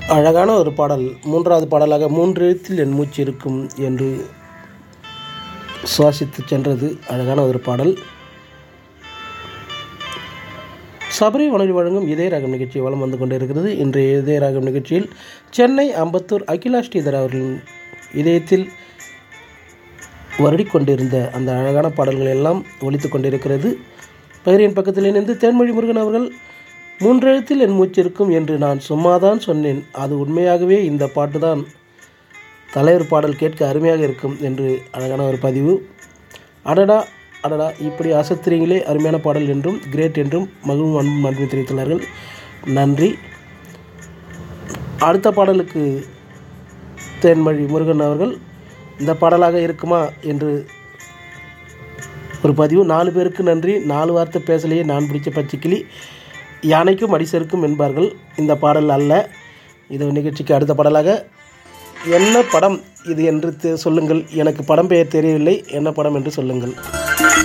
அழகான ஒரு பாடல் மூன்றாவது பாடலாக மூன்று எழுத்தில் என் மூச்சு இருக்கும் என்று சுவாசித்து சென்றது அழகான ஒரு பாடல் சபரி வானொலி வழங்கும் இதய ராகம் நிகழ்ச்சி வலம் வந்து கொண்டிருக்கிறது இன்றைய இதய ராகம் நிகழ்ச்சியில் சென்னை அம்பத்தூர் அகிலா ஸ்ரீதர் அவர்களின் இதயத்தில் வருடிக் கொண்டிருந்த அந்த அழகான பாடல்கள் எல்லாம் ஒலித்து கொண்டிருக்கிறது பகிரின் பக்கத்தில் இணைந்து தேன்மொழி முருகன் அவர்கள் மூன்றெழுத்தில் என் மூச்சு இருக்கும் என்று நான் சும்மாதான் சொன்னேன் அது உண்மையாகவே இந்த பாட்டு தான் தலைவர் பாடல் கேட்க அருமையாக இருக்கும் என்று அழகான ஒரு பதிவு அடடா அடடா இப்படி அசத்துறீங்களே அருமையான பாடல் என்றும் கிரேட் என்றும் மகிழும் அன்பும் நன்றி தெரிவித்துள்ளார்கள் நன்றி அடுத்த பாடலுக்கு தேன்மொழி முருகன் அவர்கள் இந்த பாடலாக இருக்குமா என்று ஒரு பதிவு நாலு பேருக்கு நன்றி நாலு வார்த்தை பேசலையே நான் பிடிச்ச பச்சைக்கிளி யானைக்கும் அடிசருக்கும் என்பார்கள் இந்த பாடல் அல்ல இது நிகழ்ச்சிக்கு அடுத்த பாடலாக என்ன படம் இது என்று தெ- சொல்லுங்கள் எனக்கு படம் பெயர் தெரியவில்லை என்ன படம் என்று சொல்லுங்கள்